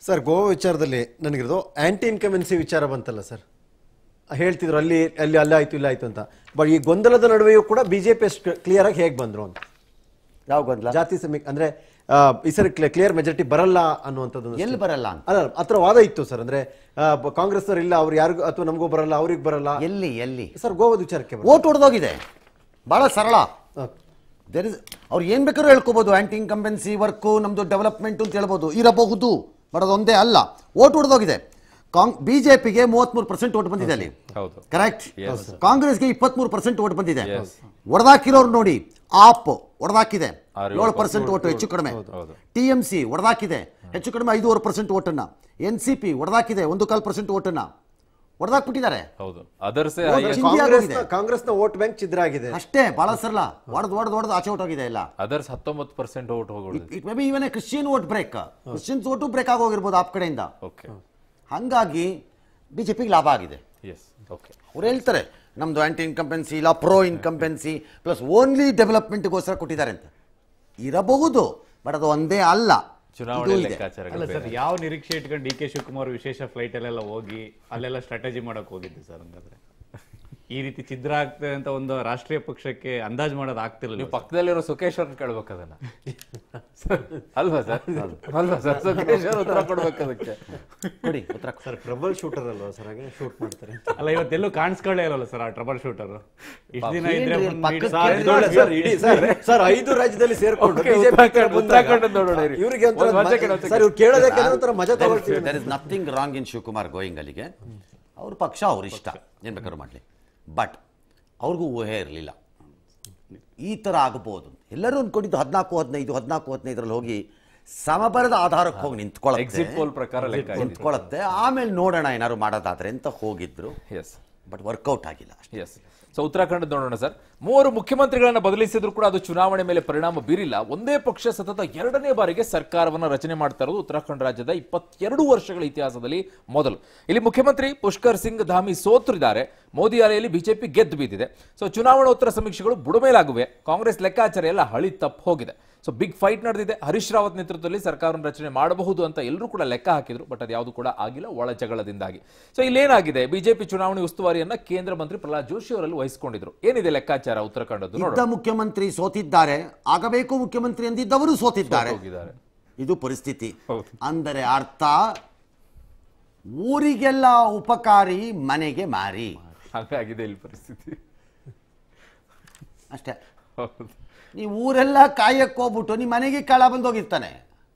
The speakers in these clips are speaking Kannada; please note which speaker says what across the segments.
Speaker 1: ಸರ್ ಗೋವಾ ವಿಚಾರದಲ್ಲಿ ನನಗಿರೋದು ಆಂಟಿ ಇನ್ಕಮೆನ್ಸಿ ವಿಚಾರ ಬಂತಲ್ಲ ಸರ್ ಹೇಳ್ತಿದ್ರು ಅಲ್ಲಿ ಅಲ್ಲಿ ಅಲ್ಲೇ ಆಯ್ತು ಇಲ್ಲ ಆಯ್ತು ಅಂತ ಬಟ್ ಈ ಗೊಂದಲದ ನಡುವೆಯೂ ಕೂಡ ಬಿಜೆಪಿ ಅಷ್ಟು ಕ್ಲಿಯರ್ ಆಗಿ ಹೇಗೆ ಬಂದ್ರು ಅಂತ
Speaker 2: ಯಾವ ಗೊಂದಲ
Speaker 1: ಜಾತಿ ಸಮೀ ಅಂದ್ರೆ ಆ, ಈ ಸರಿ ಕ್ಲಿಯರ್ ಮೆಜಾರಿಟಿ ಬರಲ್ಲ ಅನ್ನುವಂಥದ್ದು
Speaker 2: ಎಲ್ಲಿ ಬರಲ್ಲ ಅಂತ
Speaker 1: ಅಲ್ಲ ಹತ್ರ ವಾದ ಇತ್ತು ಸರ್ ಅಂದ್ರೆ ಕಾಂಗ್ರೆಸ್ ಇಲ್ಲ ಅವ್ರು ಯಾರಿಗೂ ಅಥವಾ ನಮಗೂ ಬರಲ್ಲ ಅವ್ರಿಗೆ ಬರಲ್ಲ
Speaker 2: ಎಲ್ಲಿ ಎಲ್ಲಿ
Speaker 1: ಸರ್ ಗೋವಾದ ವಿಚಾರಕ್ಕೆ ಬರೋಣ.
Speaker 2: ಓಟ್ ಹೊಡೆದೋಗಿದೆ ಬಹಳ ಸರಳ
Speaker 1: ಆ,
Speaker 2: ದೇರ್ ಇಸ್ ಅವ್ರು ಏನ್ ಬೇಕಾದ್ರೂ ಹೇಳ್ಕೋಬಹುದು ಆಂಟಿ ಇನ್ಕಂಬೆನ್ಸಿ ವರ್ಕು ನಮ್ದು ಡೆವಲಪ್ಮೆಂಟ್ ಅಂತ ಹೇಳ್ಬೋದು ಇರಬಹುದು ಬರೋದೊಂದೇ ಅಲ್ಲ ಓಟ್ ಹೊಡೆದೋಗಿದೆ ಕಾಂಗ್ ಬಿಜೆಪಿಗೆ ಮೂವತ್ಮೂರು ಪರ್ಸೆಂಟ್ ಓಟ್ ಬಂದಿದೆ ಅಲ್ಲಿ
Speaker 3: ಹೌದು.
Speaker 2: Correct
Speaker 3: Yes.
Speaker 2: ಕಾಂಗ್ರೆಸ್ಗೆ ಇಪ್ಪತ್ಮೂರು ಪರ್ಸೆಂಟ್ ಓಟ್ ಬಂದಿದೆ
Speaker 3: Yes.
Speaker 2: ಹೊಡೆದಾಕಿರೋರು ನೋಡಿ ಆಪ್ ಹೊಡೆದಾಕಿದೆ
Speaker 3: ಆರು
Speaker 2: ಏಳು ಪರ್ಸೆಂಟ್ ಓಟು ಹೆಚ್ಚು ಕಡಿಮೆ
Speaker 3: ಹೌದು.
Speaker 2: ಟಿ ಎಂ ಸಿ ಹೊಡೆದಾಕಿದೆ ಹೆಚ್ಚು ಕಡಿಮೆ ಐದೂವರೆ ಪರ್ಸೆಂಟ್ ಓಟನ್ನ ಎನ್ ಸಿ ಪಿ ಹೊಡೆದಾಕಿದೆ ಒಂದು ಕಾಲು ಪರ್ಸೆಂಟ್ ಓಟನ್ನ ಹೊಡೆದಾಕ್ಬಿಟ್ಟಿದ್ದಾರೆ
Speaker 3: ಹೌದು ಅದರ್ಸೇ
Speaker 1: ಹೋದ್ರೆ
Speaker 2: ಚಿಂದಿ
Speaker 1: ಕಾಂಗ್ರೆಸ್ನ
Speaker 2: ಆಗೋಗಿದೆ.
Speaker 1: ಕಾಂಗ್ರೆಸ್ನ ವೋಟ್ ಬ್ಯಾಂಕ್ ಛಿದ್ರ ಆಗಿದೆ
Speaker 2: ಅಷ್ಟೇ ಬಹಳ ಸರಳ ಹೊಡೆದು ಹೊಡೆದು ಹೊಡೆದು ಆಚೆ ಹೊಟ್ಟೋಗಿದೆ ಎಲ್ಲ
Speaker 3: ಅದರ್ಸ್ ಹತ್ತೊಂಬತ್ತು ಪರ್ಸೆಂಟ್ ಓಟ್ ಹೋಗೋದು
Speaker 2: it may be even Christian vote break Christians vote break ಆಗೋಗಿರ್ಬೋದು ಆಪ್ ಕಡೆಯಿಂದ
Speaker 3: ಓಕೆ
Speaker 2: ಹಾಗಾಗಿ ಬಿಜೆಪಿಗೆ ಲಾಭ ಆಗಿದೆ
Speaker 3: ಎಸ್ ಓಕೆ
Speaker 2: ಅವ್ರು ಹೇಳ್ತಾರೆ ನಮ್ದು ಆಂಟಿ ಇನ್ಕಂಪೆನ್ಸಿ ಇಲ್ಲ ಪ್ರೋ ಇನ್ಕಂಪೆನ್ಸಿ ಪ್ಲಸ್ ಓನ್ಲಿ ಡೆವಲಪ್ಮೆಂಟ್ಗೋಸ್ಕರ ಕೊಟ್ಟಿದ್ದಾರೆ ಅಂತ ಇರಬಹುದು ಬಟ್ ಅದು ಒಂದೇ ಅಲ್ಲ
Speaker 3: ಚುನಾವಣೆ
Speaker 2: ಇದು ಇದೆ.
Speaker 3: ಲೆಕ್ಕಾಚಾರಗಳು
Speaker 4: ಅಲ್ಲ
Speaker 3: ಬೇರೆ.
Speaker 4: ಸರ್ ಯಾವ ನಿರೀಕ್ಷೆ ಇಟ್ಕೊಂಡು ಡಿ ಕೆ ಶಿವಕುಮಾರ್ ವಿಶೇಷ ಫ್ಲೈಟ್ ಅಲ್ಲೆಲ್ಲ ಹೋಗಿ ಅಲ್ಲೆಲ್ಲ ಸ್ಟ್ರಾಟಜಿ ಮಾಡಕ್ ಹೋಗಿದ್ದು ಸರ್ ಹಂಗಾದ್ರೆ ಈ ರೀತಿ ಛಿದ್ರ ಆಗ್ತದೆ ಅಂತ ಒಂದು ರಾಷ್ಟ್ರೀಯ ಪಕ್ಷಕ್ಕೆ ಅಂದಾಜು ಮಾಡೋದು ಆಗ್ತಿರಲಿಲ್ಲ
Speaker 3: ನೀವು ಪಕ್ಕದಲ್ಲಿರೋ ಸುಖೇಶ್ ಅವ್ರನ್ನ ಕೇಳ್ಬೇಕು ಅದನ್ನ ಅಲ್ವಾ ಸರ್ ಅಲ್ವಾ ಸರ್ ಸುಖೇಶ್ ಅವ್ರು ಉತ್ತರ ಕೊಡ್ಬೇಕು ಅದಕ್ಕೆ
Speaker 2: ಕೊಡಿ ಉತ್ತರ
Speaker 1: ಸರ್ ಪ್ರಬಲ್ ಶೂಟರ್ ಅಲ್ವಾ ಸರ್ ಹಾಗೆ ಶೂಟ್ ಮಾಡ್ತಾರೆ
Speaker 4: ಅಲ್ಲ ಇವತ್ತೆಲ್ಲೂ ಕಾಣಿಸ್ಕೊಳ್ಳೇ ಇರಲ್ಲ ಸರ್ ಆ ಟ್ರಬಲ್ ಶೂಟರ್ ಇಷ್ಟು ದಿನ ಇದ್ರೆ
Speaker 2: ಏನ್ರಿ
Speaker 4: ಒಂದು
Speaker 2: ಪಕ್ಕಕ್ಕೆ
Speaker 4: ಇಡೀ-
Speaker 1: ಸರ್, ನೋಡಿ ಸರ್, ಇಡೀ ಸರ್ ಸರ್ ಐದು ರಾಜ್ಯದಲ್ಲಿ ಸೇರ್ಕೊಂಡು
Speaker 3: Okay,
Speaker 1: BJP
Speaker 3: ಉತ್ತರಾಖಂಡ್-
Speaker 1: ಬಂದಾಗ
Speaker 3: ಉತ್ತರಾಖಂಡ್ ನೋಡೋಣ ಇರಿ.
Speaker 1: ಇವ್ರಿಗೆ ಒಂಥರ
Speaker 3: ಒಂದ್ second, ಒಂದ್
Speaker 1: ಸರ್
Speaker 3: second.
Speaker 1: ಇವ್ರು ಕೇಳೋದಕ್ಕೆ ಒಂಥರ ಮಜಾ ತಗೊಳ್ತೀವಿ
Speaker 2: there is nothing wrong in Shivakumar going ಅಲ್ಲಿಗೆ ಅವ್ರ ಪಕ್ಷ ಅವ್ರ ಇಷ್ಟ ಏನು ಬೇಕಾದ್ರೂ ಮಾಡಲಿ ಬಟ್ ಅವ್ರಿಗೂ ಊಹೆ ಇರಲಿಲ್ಲ ಈ ಥರ ಆಗ್ಬೋದು ಎಲ್ಲರೂ ಅಂದ್ಕೊಂಡಿದ್ದು ಹದಿನಾಲ್ಕು ಹದಿನೈದು ಹದಿನಾಲ್ಕು ಹದಿನೈದರಲ್ಲಿ ಹೋಗಿ ಸಮಬಲದ ಆಧಾರಕ್ಕೆ ಹೋಗಿ ನಿಂತ್ಕೊಳ್ಳುತ್ತೆ
Speaker 3: ಎಕ್ಸಿಟ್ ಪೋಲ್ ಪ್ರಕಾರ ಲೆಕ್ಕ ಇದೆ.
Speaker 2: ನಿಂತ್ಕೊಳ್ಳುತ್ತೆ ಆಮೇಲೆ ನೋಡೋಣ ಏನಾದ್ರು ಮಾಡೋದಾದ್ರೆ ಅಂತ ಹೋಗಿದ್ರು
Speaker 3: ಎಸ್
Speaker 2: ಬಟ್ ವರ್ಕೌಟ್ ಆಗಿಲ್ಲ ಅಷ್ಟೇ
Speaker 3: ಎಸ್ ಸೊ ಉತ್ತರಾಖಂಡ ನೋಡೋಣ ಸರ್ ಮೂವರು ಮುಖ್ಯಮಂತ್ರಿಗಳನ್ನ ಬದಲಿಸಿದ್ರು ಕೂಡ ಅದು ಚುನಾವಣೆ ಮೇಲೆ ಪರಿಣಾಮ ಬೀರಿಲ್ಲ ಒಂದೇ ಪಕ್ಷ ಸತತ ಎರಡನೇ ಬಾರಿಗೆ ಸರ್ಕಾರವನ್ನ ರಚನೆ ಮಾಡ್ತಾ ಇರೋದು ಉತ್ತರಾಖಂಡ ರಾಜ್ಯದ ಇಪ್ಪತ್ತೆರಡು ವರ್ಷಗಳ ಇತಿಹಾಸದಲ್ಲಿ ಮೊದಲು ಇಲ್ಲಿ ಮುಖ್ಯಮಂತ್ರಿ ಪುಷ್ಕರ್ ಸಿಂಗ್ ಧಾಮಿ ಸೋತರಿದ್ದಾರೆ ಮೋದಿ ಅಲೆಯಲ್ಲಿ ಬಿಜೆಪಿ ಗೆದ್ದು ಬಿದ್ದಿದೆ ಸೊ ಚುನಾವಣೋತ್ತರ ಸಮೀಕ್ಷೆಗಳು ಬುಡಮೇಲಾಗುವೆ ಕಾಂಗ್ರೆಸ್ ಲೆಕ್ಕಾಚಾರ ಎಲ್ಲ ಹಳಿ ತಪ್ಪು ಹೋಗಿದೆ ಸೊ ಬಿಗ್ ಫೈಟ್ ನಡೆದಿದೆ ಹರೀಶ್ ರಾವತ್ ನೇತೃತ್ವದಲ್ಲಿ ಸರ್ಕಾರವನ್ನು ರಚನೆ ಮಾಡಬಹುದು ಅಂತ ಎಲ್ಲರೂ ಕೂಡ ಲೆಕ್ಕ ಹಾಕಿದ್ರು ಬಟ್ ಅದು ಯಾವುದು ಕೂಡ ಆಗಿಲ್ಲ ಒಳ ಜಗಳದಿಂದಾಗಿ ಸೊ ಇಲ್ಲೇನಾಗಿದೆ ಬಿಜೆಪಿ ಚುನಾವಣೆ ಉಸ್ತುವಾರಿಯನ್ನ ಕೇಂದ್ರ ಮಂತ್ರಿ ಪ್ರಹ್ಲಾದ್ ಜೋಶಿ ಅವರಲ್ಲಿ ವಹಿಸಿಕೊಂಡಿದ್ರು ಏನಿದೆ ಲೆಕ್ಕಾಚಾರ ಉತ್ತರಾಖಂಡದ್ದು
Speaker 2: ಇದ್ದ
Speaker 3: ನೋಡೋಣ
Speaker 2: ಮುಖ್ಯಮಂತ್ರಿ ಸೋತಿದ್ದಾರೆ ಆಗಬೇಕು ಮುಖ್ಯಮಂತ್ರಿ ಎಂದಿದ್ದವರು ಸೋತಿದ್ದಾರೆ
Speaker 3: ಹೋಗಿದ್ದಾರೆ
Speaker 2: ಇದು ಪರಿಸ್ಥಿತಿ
Speaker 3: ಹೌದು.
Speaker 2: ಅಂದರೆ ಅರ್ಥ ಊರಿಗೆಲ್ಲ ಉಪಕಾರಿ ಮನೆಗೆ ಮಾರಿ
Speaker 3: ಹಾಗಾಗಿದೆ ಇಲ್ಲಿ ಪರಿಸ್ಥಿತಿ
Speaker 2: ಅಷ್ಟೇ
Speaker 3: ಹೌದು
Speaker 2: ನೀವು ಊರೆಲ್ಲ ಕಾಯಕ್ಕೆ ಹೋಗ್ಬಿಟ್ಟು ನಿಮ್ಮ ಮನೆಗೆ ಕಳ ಬಂದೋಗಿರ್ತಾನೆ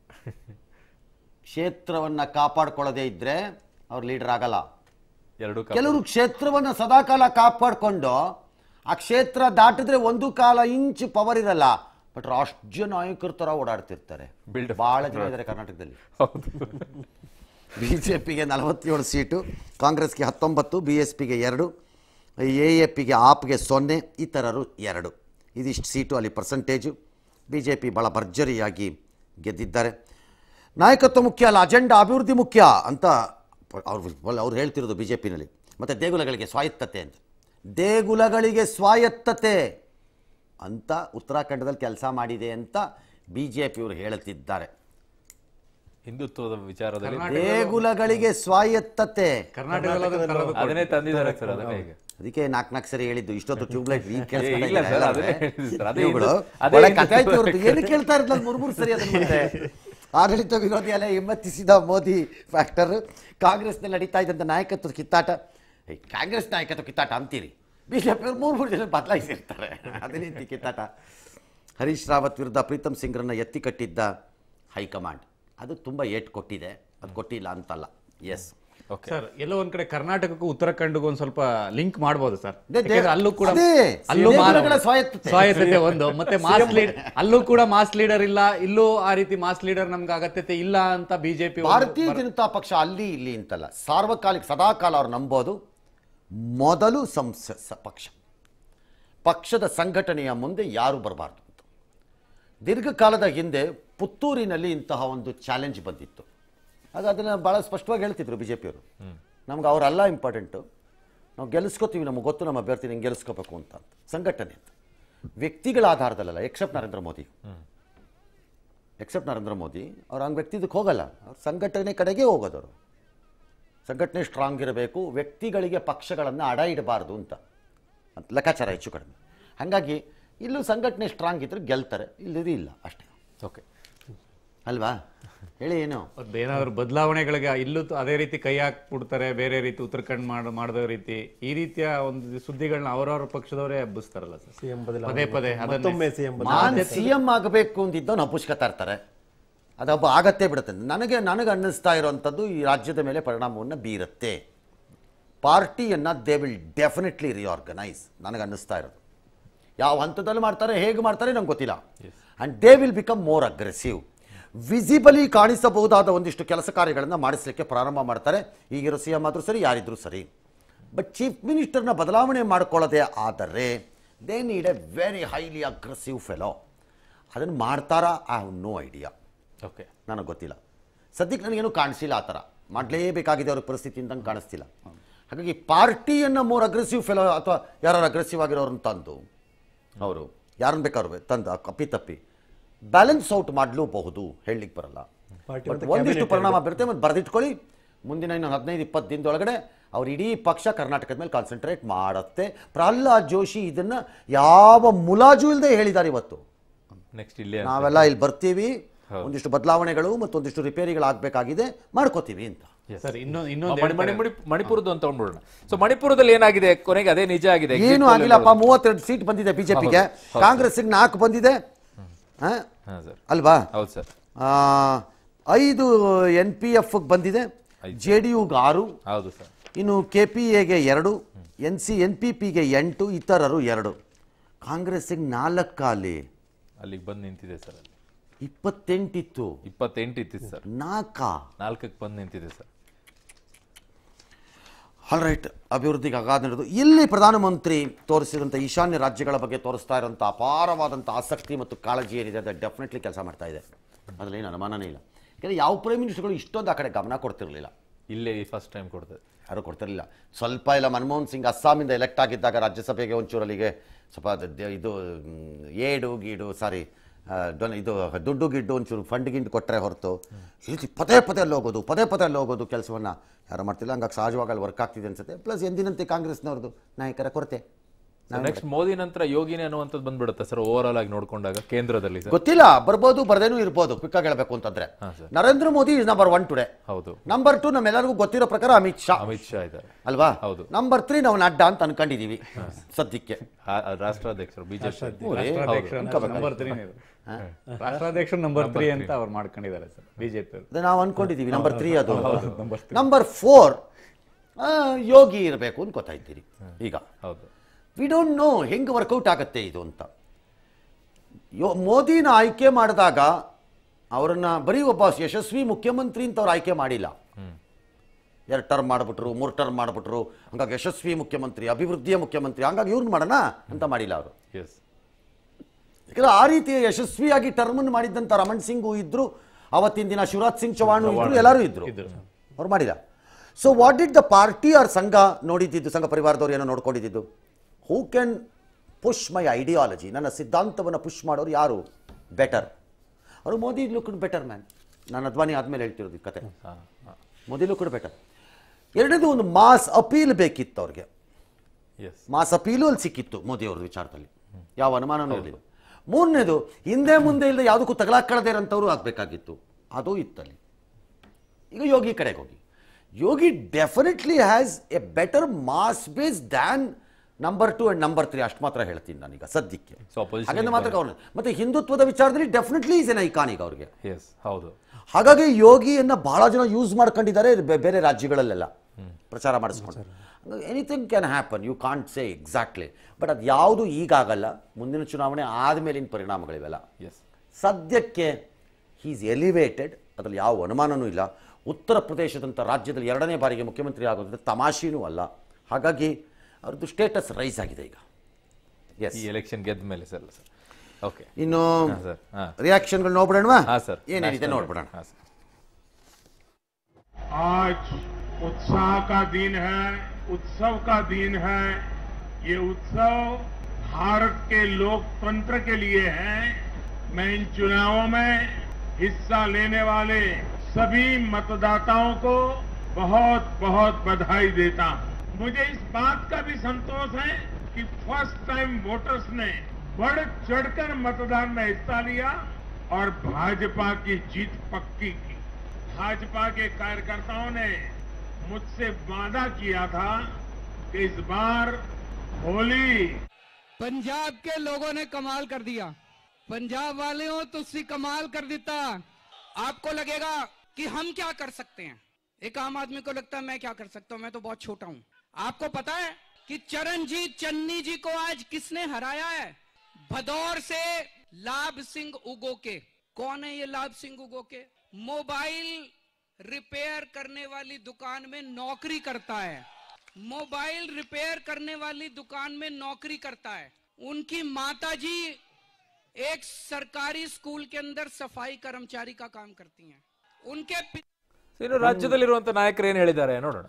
Speaker 2: ಕ್ಷೇತ್ರವನ್ನ ಕಾಪಾಡ್ಕೊಳ್ಳೋದೇ ಇದ್ರೆ ಅವ್ರು ಲೀಡರ್ ಆಗಲ್ಲ
Speaker 3: ಎರಡು
Speaker 2: ಕೆಲವರು ಕ್ಷೇತ್ರವನ್ನ ಸದಾಕಾಲ ಕಾಪಾಡ್ಕೊಂಡು ಆ ಕ್ಷೇತ್ರ ದಾಟಿದ್ರೆ ಒಂದು ಕಾಲ ಇಂಚು ಪವರ್ ಇರಲ್ಲ ಬಟ್ ರಾಷ್ಟ್ರೀಯ ನಾಯಕರ ತರ ಓಡಾಡ್ತಿರ್ತಾರೆ
Speaker 3: Build up.
Speaker 2: ಬಹಳ ಜನ ಇದ್ದಾರೆ ಕರ್ನಾಟಕದಲ್ಲಿ
Speaker 3: ಹೌದು
Speaker 2: ಬಿ ಜೆ ಪಿಗೆ ನಲವತ್ತೇಳು ಸೀಟು ಕಾಂಗ್ರೆಸ್ಗೆ ಹತ್ತೊಂಬತ್ತು ಬಿ ಎಸ್ ಪಿಗೆ ಎರಡು ಎ ಎ ಪಿಗೆ ಆಪ್ಗೆ ಸೊನ್ನೆ ಇತರರು ಎರಡು ಇದಿಷ್ಟು ಸೀಟು ಅಲ್ಲಿ ಪರ್ಸಂಟೇಜು ಬಿ ಜೆ ಪಿ ಭಾಳ ಭರ್ಜರಿಯಾಗಿ ಗೆದ್ದಿದ್ದಾರೆ ನಾಯಕತ್ವ ಮುಖ್ಯ ಅಲ್ಲ ಅಜೆಂಡಾ ಅಭಿವೃದ್ಧಿ ಮುಖ್ಯ ಅಂತ ಅವ್ರು ಅವ್ರು ಹೇಳ್ತಿರೋದು ಬಿ ಜೆ ಪಿನಲ್ಲಿ ಮತ್ತು ದೇಗುಲಗಳಿಗೆ ಸ್ವಾಯತ್ತತೆ ಅಂತ ದೇಗುಲಗಳಿಗೆ ಸ್ವಾಯತ್ತತೆ ಅಂತ ಉತ್ತರಾಖಂಡದಲ್ಲಿ ಕೆಲಸ ಮಾಡಿದೆ ಅಂತ ಬಿ ಜೆ ಪಿಯವರು ಹೇಳುತ್ತಿದ್ದಾರೆ
Speaker 3: ಹಿಂದುತ್ವದ ವಿಚಾರದಲ್ಲಿ
Speaker 2: ದೇಗುಲಗಳಿಗೆ ಸ್ವಾಯತ್ತತೆ
Speaker 4: ಕರ್ನಾಟಕದಲ್ಲಿ ಅದನ್ನ ತರೋದು
Speaker 3: ಅದನ್ನೇ ತಂದಿದ್ದಾರೆ ಸರ್ ಅದನ್ನೇ ಈಗ
Speaker 2: ಅದಕ್ಕೆ ನಾಲ್ಕು ನಾಲ್ಕು ಸರಿ ಹೇಳಿದ್ದು ಇಷ್ಟೊತ್ತು ಟ್ಯೂಬ್ಲೈಟ್ ಈಗ
Speaker 3: ಏ, ಇಲ್ಲ ಸರ್, ಅದನ್ನೇ ಹೇಳಿದ್ದು ಸರ್, ಅದೇ
Speaker 2: ಇವುಗಳು
Speaker 3: ಇದು- ಅದೇ
Speaker 2: ಒಳ್ಳೆ
Speaker 3: ಇದು-
Speaker 2: ಕಥೆ ಆಯ್ತು ಇವ್ರದ್ದು. ಏನು ಕೇಳ್ತಾ ಇರ್ಲಿಲ್ಲ ಮೂರು ಮೂರು ಸರಿ ಅದನ್ನ ಮತ್ತೆ ಆಡಳಿತ ವಿರೋಧಿ ಅಲೆ ಹಿಮ್ಮತ್ತಿಸಿದ ಮೋದಿ ಫ್ಯಾಕ್ಟರ್ ಕಾಂಗ್ರೆಸ್ನಲ್ಲಿ ನಡೀತಾ ಇದ್ದಂಥ ನಾಯಕತ್ವದ ಕಿತ್ತಾಟ ಏ, ಕಾಂಗ್ರೆಸ್ ನಾಯಕತ್ವ ಕಿತ್ತಾಟ ಅಂತೀರಿ ಬಿಜೆಪಿ ಅವ್ರು ಮೂರು ಮೂರು ಜನ ಬದಲಾಯಿಸಿರ್ತಾರೆ ಅದೇ ರೀತಿ ಕಿತ್ತಾಟ ಹರೀಶ್ ರಾವತ್ ವಿರುದ್ಧ ಪ್ರೀತಮ್ ಸಿಂಗ್ರನ್ನ ಎತ್ತಿ ಕಟ್ಟಿದ್ದ ಹೈಕಮಾಂಡ್ ಅದು ತುಂಬ ಏಟ್ ಕೊಟ್ಟಿದೆ ಅದು ಕೊಟ್ಟಿಲ್ಲ ಅಂತಲ್ಲ ಎಸ್
Speaker 3: ಓಕೆ
Speaker 4: ಸರ್ ಎಲ್ಲೋ ಒಂದ್ ಕಡೆ ಕರ್ನಾಟಕಕ್ಕೂ ಉತ್ತರಾಖಂಡಕ್ಕೂ ಒಂದ್ ಸ್ವಲ್ಪ ಲಿಂಕ್ ಮಾಡ್ಬೋದು ಸರ್
Speaker 2: ಅದೇ,
Speaker 4: ಯಾಕಂದ್ರೆ ಅಲ್ಲೂ ಕೂಡ
Speaker 2: ಅದೇ,
Speaker 4: ಅಲ್ಲೂ ಮಾ-
Speaker 2: ದೇಗುಲಗಳ ಸ್ವಾಯತ್ತತೆ.
Speaker 4: ಸ್ವಾಯತ್ತತೆ ಒಂದು ಮತ್ತೆ ಮಾಸ್ ಲೀಡ್ ಅಲ್ಲೂ ಕೂಡ ಮಾಸ್ ಲೀಡರ್ ಇಲ್ಲ ಇಲ್ಲೂ ಆ ರೀತಿ ಮಾಸ್ ಲೀಡರ್ ನಮ್ಗೆ ಅಗತ್ಯತೆ ಇಲ್ಲ ಅಂತ ಬಿಜೆಪಿ
Speaker 2: ಭಾರತೀಯ ಜನತಾ ಪಕ್ಷ ಅಲ್ಲಿ ಇಲ್ಲಿ ಅಂತಲ್ಲ ಸಾರ್ವಕಾಲಿಕ ಸದಾಕಾಲ ಅವ್ರು ನಂಬೋದು ಮೊದಲು ಸಂಸ ಸ- ಪಕ್ಷ ಪಕ್ಷದ ಸಂಘಟನೆಯ ಮುಂದೆ ಯಾರು ಬರಬಾರ್ದು ಅಂತ ದೀರ್ಘಕಾಲದ ಹಿಂದೆ ಪುತ್ತೂರಿನಲ್ಲಿ ಇಂತಹ ಒಂದು ಚಾಲೆಂಜ್ ಬಂದಿತ್ತು ಆಗ ಅದನ್ನು ಭಾಳ ಸ್ಪಷ್ಟವಾಗಿ ಹೇಳ್ತಿದ್ರು ಬಿ ಜೆ ಪಿಯವರು ನಮ್ಗೆ ಅವರಲ್ಲ ಇಂಪಾರ್ಟೆಂಟು ನಾವು ಗೆಲ್ಲಿಸ್ಕೋತೀವಿ ನಮಗೆ ಗೊತ್ತು ನಮ್ಮ ಅಭ್ಯರ್ಥಿ ಹಿಂಗೆ ಗೆಲ್ಲಿಸ್ಕೋಬೇಕು ಅಂತ ಅಂತ ಸಂಘಟನೆ ಅಂತ ವ್ಯಕ್ತಿಗಳ ಆಧಾರದಲ್ಲ ಎಕ್ಸೆಪ್ಟ್ ನರೇಂದ್ರ ಮೋದಿ ಎಕ್ಸೆಪ್ಟ್ ನರೇಂದ್ರ ಮೋದಿ ಅವ್ರು ಹಂಗೆ ವ್ಯಕ್ತಿದಕ್ಕೆ ಹೋಗಲ್ಲ ಅವ್ರು ಸಂಘಟನೆ ಕಡೆಗೆ ಹೋಗೋದವರು ಸಂಘಟನೆ ಸ್ಟ್ರಾಂಗ್ ಇರಬೇಕು ವ್ಯಕ್ತಿಗಳಿಗೆ ಪಕ್ಷಗಳನ್ನು ಅಡ ಇಡಬಾರ್ದು ಅಂತ ಅಂತ ಲೆಕ್ಕಾಚಾರ ಹೆಚ್ಚು ಕಡಿಮೆ ಹಾಗಾಗಿ ಇಲ್ಲೂ ಸಂಘಟನೆ ಸ್ಟ್ರಾಂಗ್ ಇದ್ರೆ ಗೆಲ್ತಾರೆ ಇಲ್ಲದೇ ಇಲ್ಲ ಅಷ್ಟೇ
Speaker 3: ಓಕೆ
Speaker 2: ಅಲ್ವಾ ಹೇಳಿ ಏನು
Speaker 4: ಅದೇನಾದ್ರು ಬದಲಾವಣೆಗಳಿಗೆ ಇಲ್ಲೂ ತ- ಅದೇ ರೀತಿ ಕೈ ಹಾಕ್ಬಿಡ್ತಾರೆ ಬೇರೆ ರೀತಿ ಉತ್ತರಾಖಂಡ್ ಮಾಡ ಮಾಡದ ರೀತಿ ಈ ರೀತಿಯ ಒಂದು ಸುದ್ದಿಗಳನ್ನ ಅವರವರ ಪಕ್ಷದವರೇ ಹಬ್ಬಿಸ್ತಾರಲ್ಲ ಸರ್
Speaker 1: ಸಿಎಂ
Speaker 4: ಪದೇ ಪದೇ ಅದನ್ನೇ-
Speaker 1: ಮತ್ತೊಮ್ಮೆ ಸಿಎಂ
Speaker 2: ನಾನು ಸಿ ಎಂ ಆಗಬೇಕು ಅಂತಿದ್ದವನು ಅಪ್ಪುಸ್ಕೊತಾ ಇರ್ತಾರೆ ಅದೊಬ್ಬ ಆಗತ್ತೇ ಬಿಡುತ್ತೆ ನನಗೆ ನನಗೆ ಅನ್ನಿಸ್ತಾ ಇರೋವಂಥದ್ದು ಈ ರಾಜ್ಯದ ಮೇಲೆ ಪರಿಣಾಮವನ್ನು ಬೀರುತ್ತೆ ಪಾರ್ಟಿಯನ್ನು ದೇ ವಿಲ್ ಡೆಫಿನೆಟ್ಲಿ ರಿಆರ್ಗನೈಸ್ ನನಗೆ ಅನ್ನಿಸ್ತಾ ಇರೋದು ಯಾವ ಹಂತದಲ್ಲಿ ಮಾಡ್ತಾರೆ ಹೇಗೆ ಮಾಡ್ತಾರೆ ನಂಗೆ ಗೊತ್ತಿಲ್ಲ and they will become more aggressive visibly ಕಾಣಿಸಬಹುದಾದ ಒಂದಿಷ್ಟು ಕೆಲಸ ಕಾರ್ಯಗಳನ್ನು ಮಾಡಿಸಲಿಕ್ಕೆ ಪ್ರಾರಂಭ ಮಾಡ್ತಾರೆ ಈಗಿರೋ ಸಿ ಎಂ ಆದರೂ ಸರಿ ಯಾರಿದ್ರೂ ಸರಿ ಬಟ್ ಚೀಫ್ ಮಿನಿಸ್ಟರ್ನ ಬದಲಾವಣೆ ಮಾಡ್ಕೊಳ್ಳೋದೇ ಆದರೆ they need a very highly aggressive fellow ಅದನ್ನು ಮಾಡ್ತಾರಾ I have no idea
Speaker 3: okay
Speaker 2: ನನಗೆ ಗೊತ್ತಿಲ್ಲ ಸದ್ಯಕ್ಕೆ ನನಗೇನು ಕಾಣಿಸಿಲ್ಲ ಆ ಥರ ಮಾಡಲೇಬೇಕಾಗಿದೆ ಅವ್ರ ಪರಿಸ್ಥಿತಿ ಅಂತ ಕಾಣಿಸ್ತಿಲ್ಲ ಹಾಗಾಗಿ ಪಾರ್ಟಿಯನ್ನು ಮೋರ್ ಅಗ್ರೆಸಿವ್ ಫೆಲೋ ಅಥವಾ ಯಾರು ಅಗ್ರೆಸಿವ್ ಆಗಿರೋರನ್ನ ತಂದು ಅವರು ಯಾರನ್ನ ಬೇಕಾದ್ರು ತಂದು ಕಪ್ಪಿ ತಪ್ಪಿ ಬ್ಯಾಲೆನ್ಸ್ ಔಟ್ ಮಾಡಲೂಬಹುದು ಹೇಳಲಿಕ್ಕೆ ಬರಲ್ಲ
Speaker 1: Party
Speaker 2: But
Speaker 1: ಮತ್ತೆ
Speaker 2: ಒಂದಿಷ್ಟು
Speaker 1: cabinet
Speaker 2: ಪರಿಣಾಮ ಬೀರುತ್ತೆ ಮತ್ತು ಬರೆದಿಟ್ಕೊಳ್ಳಿ ಮುಂದಿನ ಇನ್ನು ಹದಿನೈದು ಇಪ್ಪತ್ತು ದಿನದೊಳಗಡೆ ಅವ್ರ ಇಡೀ ಪಕ್ಷ ಕರ್ನಾಟಕದ ಮೇಲೆ ಕಾನ್ಸಂಟ್ರೇಟ್ ಮಾಡುತ್ತೆ ಪ್ರಹ್ಲಾದ್ ಜೋಶಿ ಇದನ್ನು ಯಾವ ಮುಲಾಜು ಇಲ್ಲದೆ ಹೇಳಿದ್ದಾರೆ ಇವತ್ತು
Speaker 3: ನೆಕ್ಸ್ಟ್ ಇಲ್ಲೇ
Speaker 2: ನಾವೆಲ್ಲ ಇಲ್ಲಿ ಬರ್ತೀವಿ ಒಂದಿಷ್ಟು ಬದಲಾವಣೆಗಳು ಮತ್ತು ಒಂದಿಷ್ಟು ರಿಪೇರಿಗಳಾಗಬೇಕಾಗಿದೆ ಮಾಡ್ಕೋತೀವಿ ಅಂತ
Speaker 4: ಸರ್ ಇನ್ನೊಂದು
Speaker 3: ಮಣಿ-
Speaker 4: ಇನ್ನೊಂದು
Speaker 3: ಮಣಿ- ಮಣಿ- ಮಣಿಪುರದ ಅಂತ ತಗೊಂಡ್ಬಿಡೋಣ ಸೊ ಮಣಿಪುರದಲ್ಲಿ ಏನಾಗಿದೆ ಕೊನೆಗೆ ಅದೇ ನಿಜ ಆಗಿದೆ Exit
Speaker 2: ಏನು
Speaker 3: poll
Speaker 2: ಆಗಿಲ್ಲಪ್ಪ ಮೂವತ್ತೆರಡು ಸೀಟ್ ಬಂದಿದೆ ಬಿಜೆಪಿಗೆ ಕಾಂಗ್ರೆಸ್ಗೆ ನಾಲ್ಕು ಬಂದಿದೆ ಹಾ?
Speaker 3: ಹಾ ಸರ್
Speaker 2: ಅಲ್ವಾ
Speaker 3: ಹೌದು ಸರ್
Speaker 2: ಆ, ಐದು ಎನ್ ಪಿ ಎಫ್ ಬಂದಿದೆ ಜೆ ಡಿ ಯುಗೆ ಆರು
Speaker 3: ಹೌದು ಸರ್
Speaker 2: ಇನ್ನು ಕೆ ಪಿ ಎಗೆ ಎರಡು ಎನ್ ಸಿ ಎನ್ ಪಿ ಪಿಗೆ ಎಂಟು ಇತರರು ಎರಡು ಕಾಂಗ್ರೆಸ್ಸಿಗೆ ನಾಲ್ಕಲ್ಲಿ
Speaker 3: ಅಲ್ಲಿಗೆ ಬಂದು ನಿಂತಿದೆ ಸರ್ ಅಲ್ಲಿ
Speaker 2: ಇಪ್ಪತ್ತೆಂಟಿತ್ತು
Speaker 3: ಇಪ್ಪತ್ತೆಂಟು ಇತ್ತಿತ್ತು ಸರ್
Speaker 2: ನಾಲ್ಕ
Speaker 3: ನಾಲ್ಕಕ್ಕೆ ಬಂದು ನಿಂತಿದೆ ಸರ್
Speaker 2: ಆಲ್ ರೈಟ್ ಅಭಿವೃದ್ಧಿಗೆ ಅಗಾಧ ನಡೆದು ಇಲ್ಲಿ ಪ್ರಧಾನಮಂತ್ರಿ ತೋರಿಸಿದಂಥ ಈಶಾನ್ಯ ರಾಜ್ಯಗಳ ಬಗ್ಗೆ ತೋರಿಸ್ತಾ ಇರೋಂಥ ಅಪಾರವಾದಂಥ ಆಸಕ್ತಿ ಮತ್ತು ಕಾಳಜಿ ಏನಿದೆ ಅದು ಡೆಫಿನೆಟ್ಲಿ ಕೆಲಸ ಮಾಡ್ತಾ ಇದೆ ಅದರಲ್ಲಿ ಅನುಮಾನನೇ ಇಲ್ಲ ಯಾಕಂದರೆ ಯಾವ ಪ್ರೈಮ್ ಮಿನಿಸ್ಟರ್ಗಳು ಇಷ್ಟೊಂದು ಆ ಕಡೆ ಗಮನ ಕೊಡ್ತಿರಲಿಲ್ಲ
Speaker 3: ಇಲ್ಲೇ ಫಸ್ಟ್ ಟೈಮ್ ಕೊಡ್ತದೆ
Speaker 2: ಯಾರೂ ಕೊಡ್ತಿರಲಿಲ್ಲ ಸ್ವಲ್ಪ ಇಲ್ಲ ಮನಮೋಹನ್ ಸಿಂಗ್ ಅಸ್ಸಾಮಿಂದ ಎಲೆಕ್ಟ್ ಆಗಿದ್ದಾಗ ರಾಜ್ಯಸಭೆಗೆ ಒಂಚೂರಲ್ಲಿಗೆ ಸ್ವಲ್ಪ ಅದು ದ- ಇದು ಮ್, ಏಡು ಗೀಡು ಸಾರಿ ಡೊನ್ ಇದು ದುಡ್ಡು ಗಿಡ್ಡು ಒಂಚೂರು ಫಂಡ್ ಗಿಂಡ್ ಕೊಟ್ಟರೆ ಹೊರತು ಈ ರೀತಿ ಪದೇ ಪದೇ ಅಲ್ಲಿ ಹೋಗೋದು ಪದೇ ಪದೇ ಅಲ್ಲಿ ಹೋಗೋದು ಕೆಲಸವನ್ನು ಯಾರು ಮಾಡ್ತಿಲ್ಲ ಹಂಗಾಗಿ ಸಹಜವಾಗಿ ಅಲ್ಲಿ ವರ್ಕ್ ಆಗ್ತಿದೆ ಅನ್ಸುತ್ತೆ ಪ್ಲಸ್ ಎಂದಿನಂತೆ ಕಾಂಗ್ರೆಸ್ನವ್ರದ್ದು ನಾಯಕರ ಕೊರತೆ
Speaker 3: ನೆಕ್ಸ್ಟ್ ಮೋದಿ ನಂತರ ಯೋಗಿನೇ ಅನ್ನುವಂಥದ್ದು ಬಂದ್ಬಿಡುತ್ತೆ ಸರ್ ಓವರ್ ಆಲ್ ಆಗಿ ನೋಡ್ಕೊಂಡಾಗ ಕೇಂದ್ರದಲ್ಲಿ ಸರ್
Speaker 2: ಗೊತ್ತಿಲ್ಲ ಬರ್ಬೋದು ಬರ್ದೇನೂ ಇರ್ಬೋದು ಕ್ವಿಕ್ಕಾಗಿ ಹೇಳಬೇಕು ಅಂತಂದ್ರೆ Narendra Modi is number one today
Speaker 3: ಹೌದು
Speaker 2: ನಂಬರ್ ಟು ನಮ್ಮೆಲ್ಲರಿಗೂ ಗೊತ್ತಿರೋ ಪ್ರಕಾರ ಅಮಿತ್ ಶಾ
Speaker 3: ಅಮಿತ್ ಶಾ ಇದ್ದಾರೆ
Speaker 2: ಅಲ್ವಾ
Speaker 3: ಹೌದು.
Speaker 2: ನಂಬರ್ ತ್ರೀ ನಾವು ನಡ್ಡಾ ಅಂತ ಅನ್ಕೊಂಡಿದೀವಿ ಸದ್ಯಕ್ಕೆ
Speaker 3: ಆ- ಆ ರಾಷ್ಟ್ರಾಧ್ಯಕ್ಷರು ಬಿಜೆಪಿ
Speaker 4: ರಾಷ್ಟ್ರಾಧ್ಯಕ್ಷ ನಂಬರ್ ತ್ರೀ ರಾಷ್ಟ್ರಾಧ್ಯಕ್ಷರು ನಂಬರ್ ತ್ರೀ ಅಂತ ಅವ್ರು ಮಾಡ್ಕೊಂಡಿದ್ದಾರೆ ಸರ್ ಬಿಜೆಪಿ ಅವರು
Speaker 2: ಅದು ನಾವು ಅನ್ಕೊಂಡಿದೀವಿ ನಂಬರ್ ತ್ರೀ ಅದು ನಂಬರ್ ಫೋರ್ ಯೋಗಿ ಇರಬೇಕು ಅಂತ ಗೊತ್ತಾಯ್ತೀರಿ ಈಗ
Speaker 3: ಹೌದು
Speaker 2: ವಿ ಡೋಂಟ್ ನೋ ಹೆಂಗೆ ವರ್ಕೌಟ್ ಆಗತ್ತೆ ಇದು ಅಂತ ಯೋ ಮೋದಿನ ಆಯ್ಕೆ ಮಾಡಿದಾಗ ಅವರನ್ನ ಬರೀ ಒಬ್ಬ ಯಶಸ್ವಿ ಮುಖ್ಯಮಂತ್ರಿ ಅಂತ ಅವ್ರು ಆಯ್ಕೆ ಮಾಡಿಲ್ಲ ಎರಡು ಟರ್ಮ್ ಮಾಡಿಬಿಟ್ರು ಮೂರು ಟರ್ಮ್ ಮಾಡಿಬಿಟ್ರು ಹಂಗಾಗಿ ಯಶಸ್ವಿ ಮುಖ್ಯಮಂತ್ರಿ ಅಭಿವೃದ್ಧಿಯ ಮುಖ್ಯಮಂತ್ರಿ ಹಂಗಾಗಿ ಇವ್ರನ್ನ ಮಾಡೋಣ ಅಂತ ಮಾಡಿಲ್ಲ ಅವರು
Speaker 3: ಎಸ್
Speaker 2: ಯಾಕಂದ್ರೆ ಆ ರೀತಿಯ ಯಶಸ್ವಿಯಾಗಿ ಟರ್ಮನ್ ಮಾಡಿದ್ದಂಥ ರಮಣ್ ಸಿಂಗು ಇದ್ರು ಅವತ್ತಿನ ದಿನ ಶಿವರಾಜ್ ಸಿಂಗ್ ಚೌಹಾಣ್ ಇದ್ರು ಎಲ್ಲರೂ ಇದ್ರು ಅವ್ರು ಮಾಡಿಲ್ಲ so what did the party or ಸಂಘ ನೋಡಿದ್ದು ಸಂಘ ಪರಿವಾರದವ್ರು ಏನೋ ನೋಡ್ಕೊಂಡಿದ್ದು who can push my ideology ನನ್ನ ಸಿದ್ಧಾಂತವನ್ನು ಪುಷ್ ಮಾಡೋರು ಯಾರು ಬೆಟರ್ ಅವರು ಮೋದಿ ಲುಕ್ ಬೆಟರ್ ಮ್ಯಾನ್ ನಾನು ಅದ್ವಾನಿ ಆದ್ಮೇಲೆ ಹೇಳ್ತಿರೋದು ಈ ಕತೆ ಮೋದಿ ಲುಕ್ ಬೆಟರ್ ಎರಡನೇದು ಒಂದು ಮಾಸ್ ಅಪೀಲ್ ಬೇಕಿತ್ತು ಅವ್ರಿಗೆ
Speaker 3: ಎಸ್
Speaker 2: ಮಾಸ್ ಅಪೀಲು ಅಲ್ಲಿ ಸಿಕ್ಕಿತ್ತು ಮೋದಿ ಅವ್ರದ್ದು ವಿಚಾರದಲ್ಲಿ ಯಾವ ಅನುಮಾನನೂ ಇರಲಿಲ್ಲ ಮೂರನೇದು ಹಿಂದೆ ಮುಂದೆ ಇಲ್ಲದೆ ಯಾವುದಕ್ಕೂ ತಗಲಾಕೊಳ್ಳದೇ ಇರೋಂಥವ್ರು ಆಗಬೇಕಾಗಿತ್ತು ಅದು ಇತ್ತಲ್ಲಿ ಈಗ ಯೋಗಿ ಕಡೆಗೆ ಹೋಗಿ Yogi definitely has a better mass base than number two and number three ಅಷ್ಟು ಮಾತ್ರ ಹೇಳ್ತೀನಿ ನಾನೀಗ ಸದ್ಯಕ್ಕೆ
Speaker 3: So, opposition
Speaker 2: ಹಾಗಾದ್ರೆ ಮಾತ್ರ ಅವ್ರು ಮತ್ತೆ ಹಿಂದುತ್ವದ ವಿಚಾರದಲ್ಲಿ ಡೆಫಿನೆಟ್ಲಿ ಈಸ್ ಎನ್ ಐಕಾನ್ ಈಗ ಅವ್ರಿಗೆ
Speaker 3: ಎಸ್ ಹೌದು
Speaker 2: ಹಾಗಾಗಿ ಯೋಗಿಯನ್ನ ಬಹಳ ಜನ ಯೂಸ್ ಮಾಡ್ಕೊಂಡಿದ್ದಾರೆ ಬೆ- ಬೇರೆ ರಾಜ್ಯಗಳಲ್ಲೆಲ್ಲ ಪ್ರಚಾರ ಮಾಡಿಸ್ಕೊಂಡು anything can happen you can't say exactly but ಅದು ಯಾವುದು ಈಗ ಆಗಲ್ಲ ಮುಂದಿನ ಚುನಾವಣೆ ಆದಮೇಲಿನ ಪರಿಣಾಮಗಳಿವೆಲ್ಲ
Speaker 3: ಎಸ್
Speaker 2: ಸದ್ಯಕ್ಕೆ ಈಸ್ ಎಲಿವೇಟೆಡ್ ಅದರಲ್ಲಿ ಯಾವ ಅನುಮಾನನೂ ಇಲ್ಲ ಉತ್ತರ ಪ್ರದೇಶದಂಥ ರಾಜ್ಯದಲ್ಲಿ ಎರಡನೇ ಬಾರಿಗೆ ಮುಖ್ಯಮಂತ್ರಿ ಆಗೋದ್ರೆ ತಮಾಷೆನೂ ಅಲ್ಲ ಹಾಗಾಗಿ ಅವ್ರದ್ದು ಸ್ಟೇಟಸ್ ರೈಸ್ ಆಗಿದೆ ಈಗ ಎಸ್
Speaker 3: ಈ ಎಲೆಕ್ಷನ್ ಗೆದ್ದ ಮೇಲೆ ಸರ್ ಸರ್ ಓಕೆ
Speaker 2: ಇನ್ನು
Speaker 3: ಹಾ, ಸರ್. ಹಾ.
Speaker 2: ರಿಯಾಕ್ಷನ್ಗಳು ನೋಡ್ಬಿಡೋಣವಾ
Speaker 3: ಹಾ ಸರ್
Speaker 2: ಏನೇನಿದೆ ನೋಡ್ಬಿಡೋಣ
Speaker 3: ಹಾ ಸರ್
Speaker 5: आज उत्साह का दिन है उत्सव का दिन है ये उत्सव भारत के लोकतंत्र के लिए है मैं इन चुनावों में हिस्सा लेने वाले सभी मतदाताओं को बहुत बहुत बधाई देता हूं मुझे इस बात का भी संतोष है कि फर्स्ट टाइम वोटर्स ने बढ़ चढ़कर मतदान में हिस्सा लिया और भाजपा की जीत पक्की की भाजपा के कार्यकर्ताओं ने मुझसे वादा किया था कि इस बार होली
Speaker 6: पंजाब के लोगों ने कमाल कर दिया पंजाब वाले हो तुसी कमाल कर देता आपको लगेगा कि हम क्या कर सकते हैं एक आम आदमी को लगता है मैं क्या कर सकता हूं मैं तो बहुत छोटा हूं आपको पता है कि चरणजीत चन्नी जी को आज किसने हराया है भदौर से लाभ सिंह उगोके कौन है ये लाभ सिंह उगोके मोबाइल रिपेयर करने वाली दुकान में नौकरी करता है मोबाइल रिपेयर करने वाली दुकान में नौकरी करता है उनकी माता जी एक सरकारी स्कूल के अंदर सफाई कर्मचारी का काम करती हैं उनके पि-
Speaker 3: ಇನ್ನು ರಾಜ್ಯದಲ್ಲಿರುವಂತ ನಾಯಕರು ಏನ್ ಹೇಳಿದ್ದಾರೆ ನೋಡೋಣ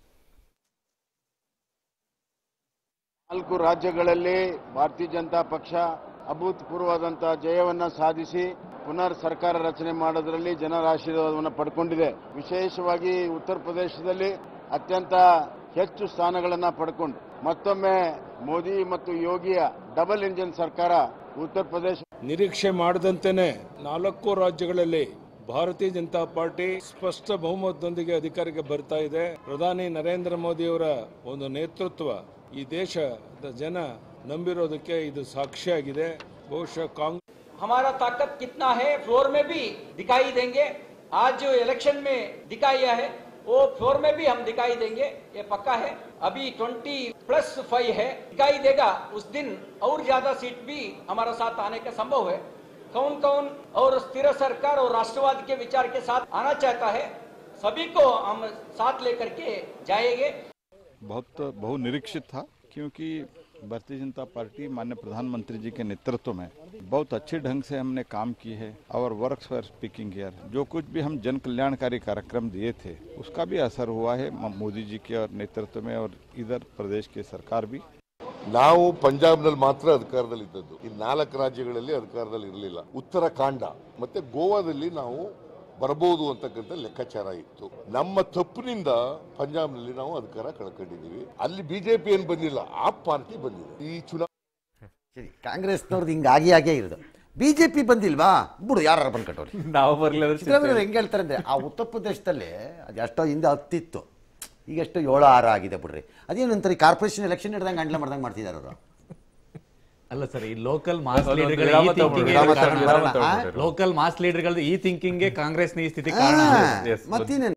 Speaker 7: ನಾಲ್ಕು ರಾಜ್ಯಗಳಲ್ಲಿ ಭಾರತೀಯ ಜನತಾ ಪಕ್ಷ ಅಭೂತಪೂರ್ವವಾದಂತಹ ಜಯವನ್ನ ಸಾಧಿಸಿ ಪುನರ್ ಸರ್ಕಾರ ರಚನೆ ಮಾಡೋದ್ರಲ್ಲಿ ಜನರ ಆಶೀರ್ವಾದವನ್ನು ಪಡ್ಕೊಂಡಿದೆ ವಿಶೇಷವಾಗಿ ಉತ್ತರ ಪ್ರದೇಶದಲ್ಲಿ ಅತ್ಯಂತ ಹೆಚ್ಚು ಸ್ಥಾನಗಳನ್ನ ಪಡ್ಕೊಂಡು ಮತ್ತೊಮ್ಮೆ ಮೋದಿ ಮತ್ತು ಯೋಗಿಯ ಡಬಲ್ ಇಂಜಿನ್ ಸರ್ಕಾರ ಉತ್ತರ ಪ್ರದೇಶ
Speaker 8: ನಿರೀಕ್ಷೆ ಮಾಡದಂತೆಯೇ ನಾಲ್ಕು ರಾಜ್ಯಗಳಲ್ಲಿ ಭಾರತೀಯ ಜನತಾ ಪಾರ್ಟಿ ಸ್ಪಷ್ಟ ಬಹುಮತದೊಂದಿಗೆ ಅಧಿಕಾರಕ್ಕೆ ಬರ್ತಾ ಇದೆ ಪ್ರಧಾನಿ ನರೇಂದ್ರ ಮೋದಿಯವರ ಒಂದು ನೇತೃತ್ವ ಈ ದೇಶದ ಜನ ನಂಬಿರೋದಕ್ಕೆ ಇದು ಸಾಕ್ಷಿಯಾಗಿದೆ ಬಹುಶಃ ಕಾಂಗ್ರೆಸ್
Speaker 9: हमारा ताकत कितना है फ्लोर में भी दिखाई देंगे आज जो इलेक्शन में दिखाया है वो फ्लोर में भी हम दिखाई देंगे ये पक्का है अभी 20 प्लस फाइव है दिखाई देगा उस दिन और ज्यादा सीट भी हमारा साथ आने का संभव है कौन कौन और स्थिर सरकार और राष्ट्रवाद के विचार के साथ आना चाहता है सभी को हम साथ लेकर के जाएंगे
Speaker 10: बहुत बहुनिरीक्षित था क्योंकि भारतीय जनता पार्टी माननीय प्रधानमंत्री जी के नेतृत्व में बहुत अच्छे ढंग से हमने काम की है और वर्क्स फॉर स्पीकिंग हियर जो कुछ भी हम जन कल्याणकारी कार्यक्रम दिए थे उसका भी असर हुआ है म- मोदी जी के और नेतृत्व में और इधर प्रदेश की सरकार भी
Speaker 11: ನಾವು ಪಂಜಾಬ್ನಲ್ಲಿ ಮಾತ್ರ ಅಧಿಕಾರದಲ್ಲಿದ್ದದ್ದು ಈ ನಾಲ್ಕು ರಾಜ್ಯಗಳಲ್ಲಿ ಅಧಿಕಾರದಲ್ಲಿ ಇರಲಿಲ್ಲ ಉತ್ತರಾಖಂಡ ಮತ್ತೆ ಗೋವಾದಲ್ಲಿ ನಾವು ಬರಬಹುದು ಅಂತಕ್ಕಂಥ ಲೆಕ್ಕಾಚಾರ ಇತ್ತು ನಮ್ಮ ತಪ್ಪಿನಿಂದ ಪಂಜಾಬ್ನಲ್ಲಿ ನಾವು ಅಧಿಕಾರ ಕಳ್ಕೊಂಡಿದ್ದೀವಿ ಅಲ್ಲಿ ಬಿಜೆಪಿ ಏನ್ ಬಂದಿಲ್ಲ ಆ ಪಾರ್ಟಿ ಬಂದಿದೆ ಈ ಚುನಾವಣೆ
Speaker 2: ಸರಿ ಕಾಂಗ್ರೆಸ್ನವ್ರದ್ದು ಹಿಂಗಾಗಿ ಆಗೇ ಇರೋದು ಬಿಜೆಪಿ ಬಂದಿಲ್ವಾ ಬಿಡು ಯಾರು ಬಂದು ಕಟ್ಟೋರಿ
Speaker 3: ನಾವು ಬರ್ಲಿಲ್ಲ ಅಂದ್ರೆ
Speaker 2: ಸಿದ್ದರಾಮಯ್ಯ ಹೆಂಗೆ ಹೇಳ್ತಾರೆ ಅಂದ್ರೆ ಆ ಉತ್ತರ ಪ್ರದೇಶದಲ್ಲಿ ಅದು ಎಷ್ಟೋ ಹಿಂದೆ ಹತ್ತಿತ್ತು ಈಗ ಎಷ್ಟು ಏಳು ಆರು ಆಗಿದೆ ಬಿಡ್ರಿ ಅದೇನು ಅಂತಾರೆ ಕಾರ್ಪೊರೇಷನ್ ಎಲೆಕ್ಷನ್ ಹಿಡ್ದಂಗೆ ಹ್ಯಾಂಡಲ್ ಮಾಡ್ದಂಗೆ ಮಾಡ್ತಿದ್ದಾರೆ ಅವರು
Speaker 4: ಅಲ್ಲ ಸರ್ ಈ ಲೋಕಲ್ ಮಾಸ್
Speaker 3: ಒಂದು
Speaker 4: ಲೀಡರ್ಗಳ
Speaker 3: ವಿರಾಮ
Speaker 4: ಈ
Speaker 3: ತಗೊಂಡ್ಬಿಡು,
Speaker 4: thinking
Speaker 2: ವಿರಾಮ ತಗೊಂಡ್ಬಿಡು.
Speaker 4: ಲೋಕಲ್ ಮಾಸ್ ಲೀಡರ್ಗಳ ಈ ಥಿಂಕಿಂಗ್ ಕಾಂಗ್ರೆಸ್ನ ಈ ಸ್ಥಿತಿ ಕಾರಣ
Speaker 3: Yes,
Speaker 2: ಮತ್ತೇನೇನು